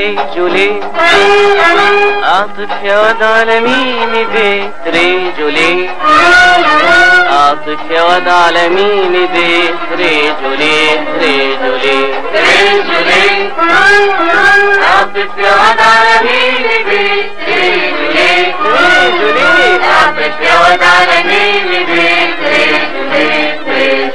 تري جولي عاطف يا واد على مين بيت ري جولي عاطف يا واد على مين بيت ري جولي ري جولي ري جولي عاطف يا واد على مين بيت ري جولي ري جولي عاطف يا واد على مين بيت ري جولي ري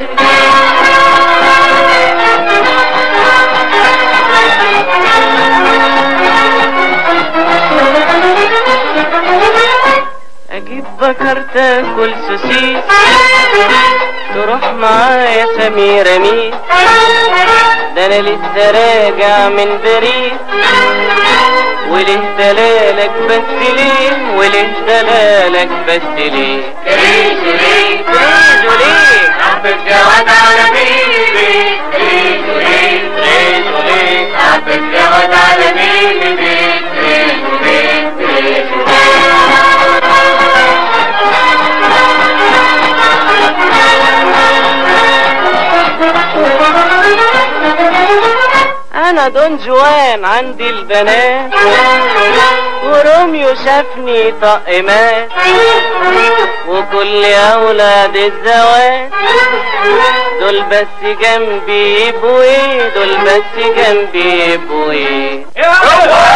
اجيب بكر تاكل سوسيس تروح معايا سميرة ميس ده انا لسه راجع من باريس وليه دلالك بس ليه وليه دلالك بس ليه ريجو ليه ريجو ليه حبك يا واد على بيبي ريجو ليه ريجو ليه حبك يا واد على بيبي ريجو ليه ريجو انا دون جوان عندي البنات وروميو شافني طقمات وكل اولاد الزواج دول بس جنبي يبقوا ايه دول بس جنبي يبقوا ايه